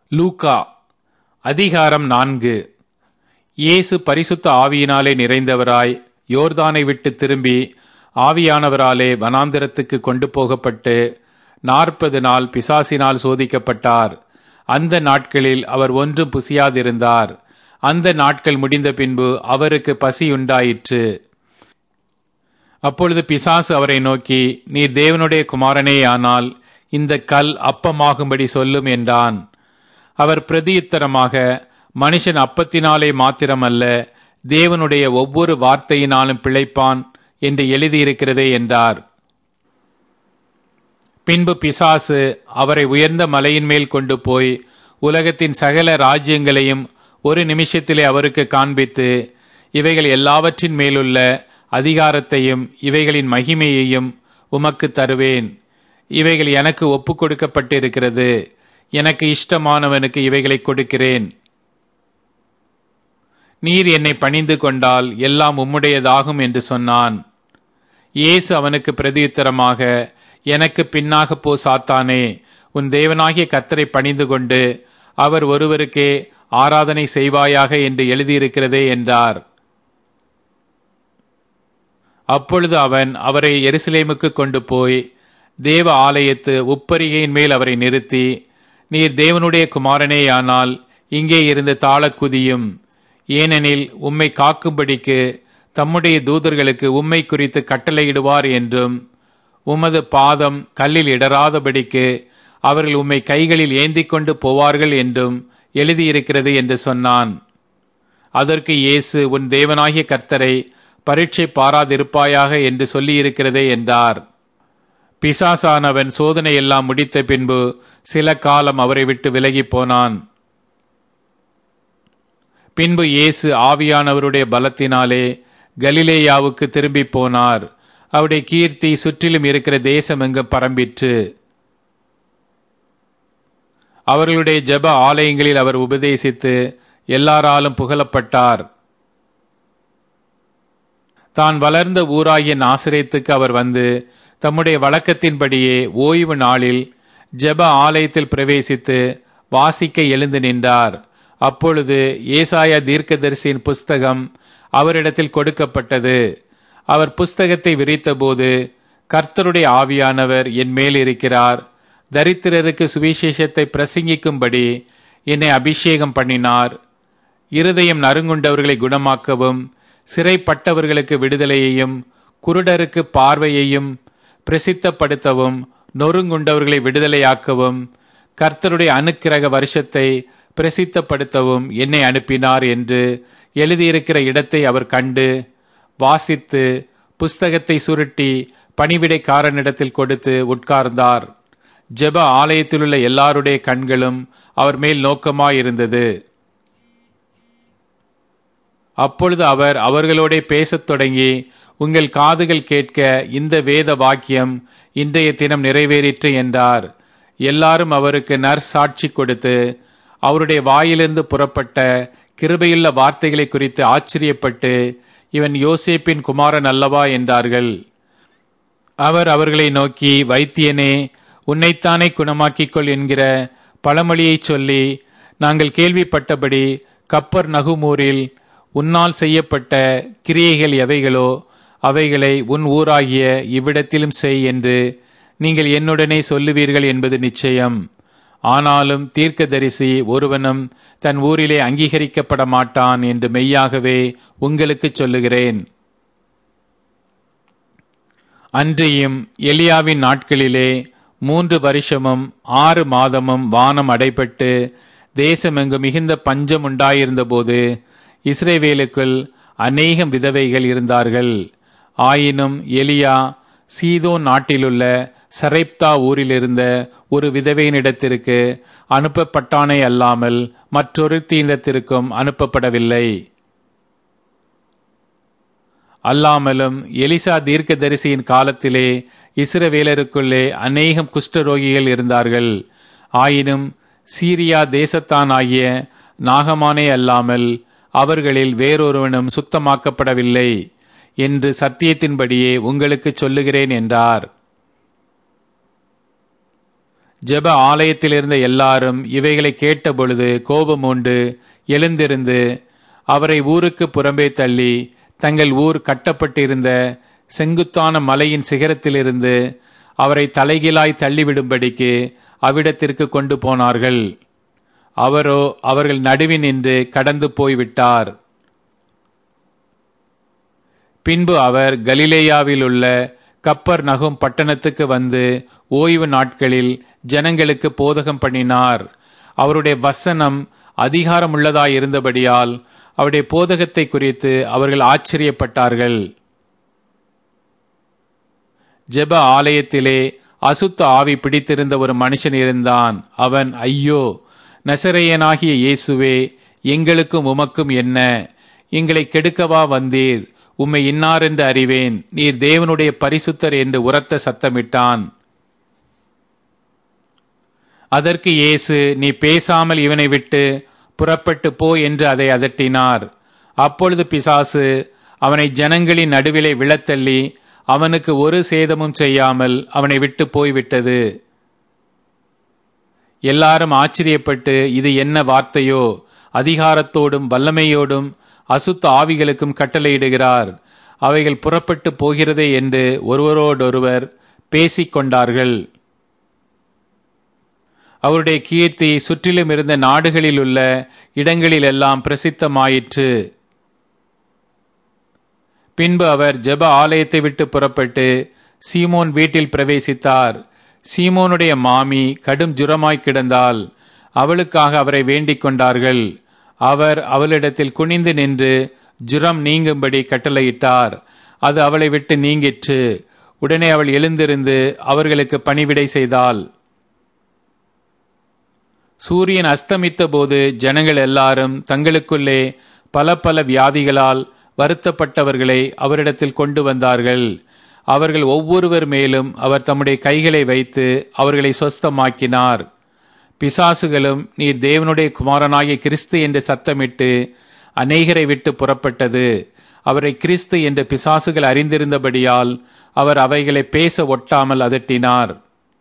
லூக்கா அதிகாரம் நான்கு இயேசு பரிசுத்த ஆவியினாலே நிறைந்தவராய் யோர்தானை விட்டு திரும்பி ஆவியானவராலே வனாந்திரத்துக்கு கொண்டு போகப்பட்டு நாற்பது நாள் பிசாசினால் சோதிக்கப்பட்டார் அந்த நாட்களில் அவர் ஒன்றும் புசியாதிருந்தார் அந்த நாட்கள் முடிந்த பின்பு அவருக்கு பசி உண்டாயிற்று அப்பொழுது பிசாசு அவரை நோக்கி நீ தேவனுடைய குமாரனேயானால் இந்த கல் அப்பமாகும்படி சொல்லும் என்றான் அவர் பிரதியுத்தரமாக மனுஷன் அப்பத்தினாலே மாத்திரமல்ல தேவனுடைய ஒவ்வொரு வார்த்தையினாலும் பிழைப்பான் என்று எழுதியிருக்கிறதே என்றார் பின்பு பிசாசு அவரை உயர்ந்த மலையின் மேல் கொண்டு போய் உலகத்தின் சகல ராஜ்யங்களையும் ஒரு நிமிஷத்திலே அவருக்கு காண்பித்து இவைகள் எல்லாவற்றின் மேலுள்ள அதிகாரத்தையும் இவைகளின் மகிமையையும் உமக்கு தருவேன் இவைகள் எனக்கு ஒப்பு கொடுக்கப்பட்டிருக்கிறது எனக்கு இஷ்டமானவனுக்கு இவைகளை கொடுக்கிறேன் நீர் என்னை பணிந்து கொண்டால் எல்லாம் உம்முடையதாகும் என்று சொன்னான் இயேசு அவனுக்கு பிரதியுத்தரமாக எனக்கு பின்னாக போ சாத்தானே உன் தேவனாகிய கர்த்தரை பணிந்து கொண்டு அவர் ஒருவருக்கே ஆராதனை செய்வாயாக என்று எழுதியிருக்கிறதே என்றார் அப்பொழுது அவன் அவரை எருசலேமுக்கு கொண்டு போய் தேவ ஆலயத்து உப்பரிகையின் மேல் அவரை நிறுத்தி நீர் தேவனுடைய குமாரனேயானால் இங்கே இருந்து தாழ குதியும் ஏனெனில் உம்மை காக்கும்படிக்கு தம்முடைய தூதர்களுக்கு உம்மை குறித்து கட்டளையிடுவார் என்றும் உமது பாதம் கல்லில் இடராதபடிக்கு அவர்கள் உம்மை கைகளில் ஏந்தி கொண்டு போவார்கள் என்றும் எழுதியிருக்கிறது என்று சொன்னான் அதற்கு இயேசு உன் தேவனாகிய கர்த்தரை பரீட்சை பாராதிருப்பாயாக என்று சொல்லியிருக்கிறதே என்றார் பிசாசானவன் சோதனை எல்லாம் முடித்த பின்பு சில காலம் அவரை விட்டு விலகி போனான் பின்பு இயேசு ஆவியானவருடைய பலத்தினாலே கலிலேயாவுக்கு திரும்பி போனார் அவருடைய கீர்த்தி சுற்றிலும் இருக்கிற தேசம் எங்கும் பரம்பிற்று அவர்களுடைய ஜப ஆலயங்களில் அவர் உபதேசித்து எல்லாராலும் புகழப்பட்டார் தான் வளர்ந்த ஊராகிய நாசிரியத்துக்கு அவர் வந்து தம்முடைய வழக்கத்தின்படியே ஓய்வு நாளில் ஜெப ஆலயத்தில் பிரவேசித்து வாசிக்க எழுந்து நின்றார் அப்பொழுது ஏசாயா தீர்க்கதரிசியின் புஸ்தகம் அவரிடத்தில் கொடுக்கப்பட்டது அவர் புஸ்தகத்தை விரித்தபோது கர்த்தருடைய ஆவியானவர் என் மேல் இருக்கிறார் தரித்திரருக்கு சுவிசேஷத்தை பிரசங்கிக்கும்படி என்னை அபிஷேகம் பண்ணினார் இருதயம் நறுங்குண்டவர்களை குணமாக்கவும் சிறைப்பட்டவர்களுக்கு விடுதலையையும் குருடருக்கு பார்வையையும் பிரசித்தப்படுத்தவும் நொறுங்குண்டவர்களை விடுதலையாக்கவும் கர்த்தருடைய அனுக்கிரக வருஷத்தை பிரசித்தப்படுத்தவும் என்னை அனுப்பினார் என்று எழுதியிருக்கிற இடத்தை அவர் கண்டு வாசித்து புஸ்தகத்தை சுருட்டி பணிவிடைக்காரனிடத்தில் கொடுத்து உட்கார்ந்தார் ஜெப ஆலயத்திலுள்ள எல்லாருடைய கண்களும் அவர் மேல் நோக்கமாயிருந்தது அப்பொழுது அவர் அவர்களோட பேசத் தொடங்கி உங்கள் காதுகள் கேட்க இந்த வேத வாக்கியம் இன்றைய தினம் நிறைவேறிற்று என்றார் எல்லாரும் அவருக்கு நற்சாட்சி கொடுத்து அவருடைய வாயிலிருந்து புறப்பட்ட கிருபையுள்ள வார்த்தைகளை குறித்து ஆச்சரியப்பட்டு இவன் யோசேப்பின் குமாரன் அல்லவா என்றார்கள் அவர் அவர்களை நோக்கி வைத்தியனே உன்னைத்தானே குணமாக்கிக் கொள் என்கிற பழமொழியை சொல்லி நாங்கள் கேள்விப்பட்டபடி கப்பர் நகுமூரில் உன்னால் செய்யப்பட்ட கிரியைகள் எவைகளோ அவைகளை உன் ஊராகிய இவ்விடத்திலும் செய் என்று நீங்கள் என்னுடனே சொல்லுவீர்கள் என்பது நிச்சயம் ஆனாலும் தீர்க்கதரிசி ஒருவனும் தன் ஊரிலே அங்கீகரிக்கப்பட மாட்டான் என்று மெய்யாகவே உங்களுக்கு சொல்லுகிறேன் அன்றியும் எலியாவின் நாட்களிலே மூன்று வருஷமும் ஆறு மாதமும் வானம் அடைபட்டு தேசமெங்கு மிகுந்த பஞ்சம் உண்டாயிருந்தபோது இஸ்ரேவேலுக்குள் அநேகம் விதவைகள் இருந்தார்கள் ஆயினும் எலியா சீதோ நாட்டிலுள்ள சரைப்தா ஊரிலிருந்த ஒரு விதவையினிடத்திற்கு அனுப்பப்பட்டானே அல்லாமல் மற்றொரு தீனிடத்திற்கும் அனுப்பப்படவில்லை அல்லாமலும் எலிசா தீர்க்கதரிசியின் காலத்திலே இஸ்ரவேலருக்குள்ளே அநேகம் குஷ்டரோகிகள் இருந்தார்கள் ஆயினும் சீரியா தேசத்தானாகிய நாகமானே அல்லாமல் அவர்களில் வேறொருவனும் சுத்தமாக்கப்படவில்லை என்று சத்தியத்தின்படியே உங்களுக்கு சொல்லுகிறேன் என்றார் ஜெப ஆலயத்தில் இருந்த எல்லாரும் இவைகளை கேட்டபொழுது கோபம் உண்டு எழுந்திருந்து அவரை ஊருக்கு புறம்பே தள்ளி தங்கள் ஊர் கட்டப்பட்டிருந்த செங்குத்தான மலையின் சிகரத்திலிருந்து அவரை தலைகீழாய் தள்ளிவிடும்படிக்கு அவ்விடத்திற்கு கொண்டு போனார்கள் அவரோ அவர்கள் நடுவில் நின்று கடந்து போய்விட்டார் பின்பு அவர் கலிலேயாவில் உள்ள கப்பர் நகும் பட்டணத்துக்கு வந்து ஓய்வு நாட்களில் ஜனங்களுக்கு போதகம் பண்ணினார் அவருடைய வசனம் அதிகாரமுள்ளதாய் இருந்தபடியால் அவருடைய போதகத்தை குறித்து அவர்கள் ஆச்சரியப்பட்டார்கள் ஜெப ஆலயத்திலே அசுத்த ஆவி பிடித்திருந்த ஒரு மனுஷன் இருந்தான் அவன் ஐயோ நசரையனாகிய இயேசுவே எங்களுக்கும் உமக்கும் என்ன எங்களை கெடுக்கவா வந்தீர் உம்மை இன்னார் என்று அறிவேன் நீர் தேவனுடைய பரிசுத்தர் என்று உரத்த சத்தமிட்டான் அதற்கு இயேசு நீ பேசாமல் இவனை விட்டு புறப்பட்டு போ என்று அதை அதட்டினார் அப்பொழுது பிசாசு அவனை ஜனங்களின் நடுவிலே விழத்தள்ளி அவனுக்கு ஒரு சேதமும் செய்யாமல் அவனை விட்டு போய்விட்டது எல்லாரும் ஆச்சரியப்பட்டு இது என்ன வார்த்தையோ அதிகாரத்தோடும் வல்லமையோடும் அசுத்த ஆவிகளுக்கும் கட்டளையிடுகிறார் அவைகள் புறப்பட்டு போகிறதே என்று ஒருவரோடொருவர் பேசிக் கொண்டார்கள் அவருடைய கீர்த்தி சுற்றிலும் இருந்த நாடுகளில் உள்ள இடங்களிலெல்லாம் பிரசித்தமாயிற்று பின்பு அவர் ஜெப ஆலயத்தை விட்டு புறப்பட்டு சீமோன் வீட்டில் பிரவேசித்தார் சீமோனுடைய மாமி கடும் ஜுரமாய் கிடந்தால் அவளுக்காக அவரை வேண்டிக் கொண்டார்கள் அவர் அவளிடத்தில் குனிந்து நின்று ஜுரம் நீங்கும்படி கட்டளையிட்டார் அது அவளை விட்டு நீங்கிற்று உடனே அவள் எழுந்திருந்து அவர்களுக்கு பணிவிடை செய்தாள் சூரியன் அஸ்தமித்த போது ஜனங்கள் எல்லாரும் தங்களுக்குள்ளே பல பல வியாதிகளால் வருத்தப்பட்டவர்களை அவரிடத்தில் கொண்டு வந்தார்கள் அவர்கள் ஒவ்வொருவர் மேலும் அவர் தம்முடைய கைகளை வைத்து அவர்களை சொஸ்தமாக்கினார் பிசாசுகளும் நீர் தேவனுடைய குமாரனாகிய கிறிஸ்து என்று சத்தமிட்டு அநேகரை விட்டு புறப்பட்டது அவரை கிறிஸ்து என்ற பிசாசுகள் அறிந்திருந்தபடியால் அவர் அவைகளை பேச ஒட்டாமல் அதட்டினார்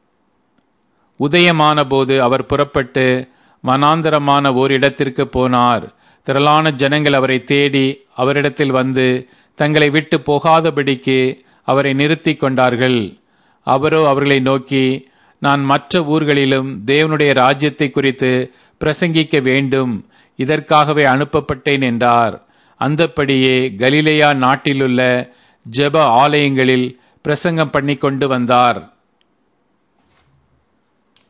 உதயமான போது அவர் புறப்பட்டு மனாந்தரமான ஓரிடத்திற்கு போனார் திரளான ஜனங்கள் அவரை தேடி அவரிடத்தில் வந்து தங்களை விட்டு போகாதபடிக்கு அவரை நிறுத்தி கொண்டார்கள் அவரோ அவர்களை நோக்கி நான் மற்ற ஊர்களிலும் தேவனுடைய ராஜ்யத்தை குறித்து பிரசங்கிக்க வேண்டும் இதற்காகவே அனுப்பப்பட்டேன் என்றார் அந்தப்படியே கலிலேயா நாட்டிலுள்ள ஜெப ஆலயங்களில் பிரசங்கம் பண்ணி கொண்டு வந்தார்